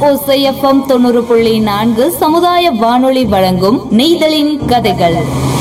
ஓசைஎஃப்எம் தொண்ணூறு புள்ளி நான்கு சமுதாய வானொலி வழங்கும் நெய்தலின் கதைகள்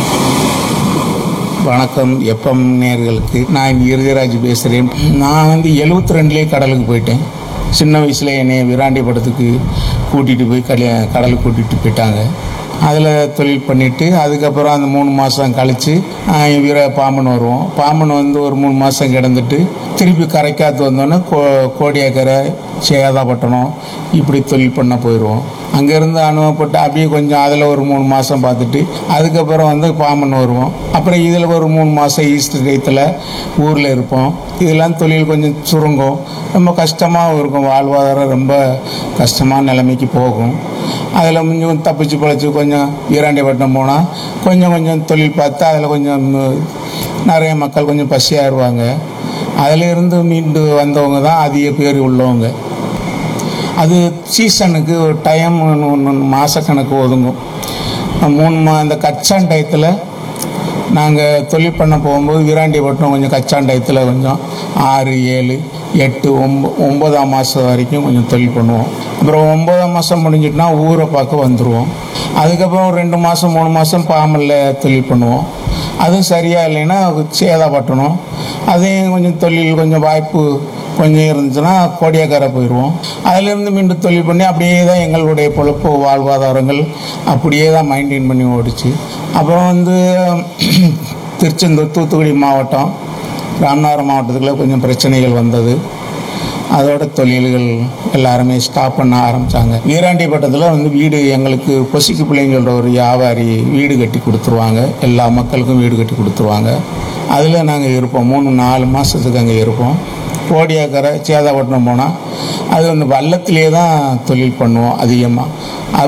வணக்கம் எப்பம் நேர்களுக்கு நான் இருதராஜ் பேசுகிறேன் நான் வந்து எழுபத்தி ரெண்டுலேயே கடலுக்கு போயிட்டேன் சின்ன வயசில் என்னை விராண்டி படத்துக்கு கூட்டிகிட்டு போய் கட கடலுக்கு கூட்டிகிட்டு போயிட்டாங்க அதில் தொழில் பண்ணிவிட்டு அதுக்கப்புறம் அந்த மூணு மாதம் கழித்து வீர பாம்பன் வருவோம் பாம்பன் வந்து ஒரு மூணு மாதம் கிடந்துட்டு திருப்பி கரைக்காத்து வந்தோன்னே கோ கோடியாக்கரை சேதாப்பட்டினம் இப்படி தொழில் பண்ண போயிடுவோம் அங்கேருந்து அனுபவப்பட்டு அப்படியே கொஞ்சம் அதில் ஒரு மூணு மாதம் பார்த்துட்டு அதுக்கப்புறம் வந்து பாம்பன் வருவோம் அப்புறம் இதில் ஒரு மூணு மாதம் ஈஸ்ட் டயத்தில் ஊரில் இருப்போம் இதெல்லாம் தொழில் கொஞ்சம் சுருங்கும் ரொம்ப கஷ்டமாகவும் இருக்கும் வாழ்வாதாரம் ரொம்ப கஷ்டமான நிலைமைக்கு போகும் அதில் கொஞ்சம் தப்பிச்சு பழச்சி கொஞ்சம் வீராண்டிப்பட்டினம் போனால் கொஞ்சம் கொஞ்சம் தொழில் பார்த்து அதில் கொஞ்சம் நிறைய மக்கள் கொஞ்சம் பசியாயிருவாங்க அதில் இருந்து மீண்டு வந்தவங்க தான் அதிக பேர் உள்ளவங்க அது சீசனுக்கு ஒரு டைம் ஒன்று மாதக்கணக்கு ஒதுங்கும் மூணு மா அந்த கச்சான் டயத்தில் நாங்கள் தொழில் பண்ண போகும்போது வீராண்டிப்பட்டினம் கொஞ்சம் கச்சான் டயத்தில் கொஞ்சம் ஆறு ஏழு எட்டு ஒம்ப ஒம்பதாம் மாதம் வரைக்கும் கொஞ்சம் தொழில் பண்ணுவோம் அப்புறம் ஒம்பதாம் மாதம் முடிஞ்சிட்டுனா ஊரை பார்க்க வந்துடுவோம் அதுக்கப்புறம் ஒரு ரெண்டு மாதம் மூணு மாதம் பாமலில் தொழில் பண்ணுவோம் அதுவும் சரியாக இல்லைன்னா சேதாப்பட்டணும் அதையும் கொஞ்சம் தொழில் கொஞ்சம் வாய்ப்பு கொஞ்சம் இருந்துச்சுன்னா கோடியாக்கார போயிடுவோம் அதிலிருந்து மீண்டும் தொழில் பண்ணி அப்படியே தான் எங்களுடைய பொழப்பு வாழ்வாதாரங்கள் அப்படியே தான் மெயின்டைன் பண்ணி ஓடிச்சு அப்புறம் வந்து திருச்செந்தூர் தூத்துக்குடி மாவட்டம் ராமநாதபுரம் மாவட்டத்துக்குள்ள கொஞ்சம் பிரச்சனைகள் வந்தது அதோட தொழில்கள் எல்லாருமே ஸ்டாப் பண்ண ஆரம்பித்தாங்க வீராண்டிப்பட்டத்தில் வந்து வீடு எங்களுக்கு பொசிக்கு பிள்ளைங்களோட ஒரு வியாபாரி வீடு கட்டி கொடுத்துருவாங்க எல்லா மக்களுக்கும் வீடு கட்டி கொடுத்துருவாங்க அதில் நாங்கள் இருப்போம் மூணு நாலு மாதத்துக்கு அங்கே இருப்போம் கோடியாக்கரை சேதாப்பட்டினம் போனால் அது வந்து வள்ளத்திலே தான் தொழில் பண்ணுவோம் அதிகமாக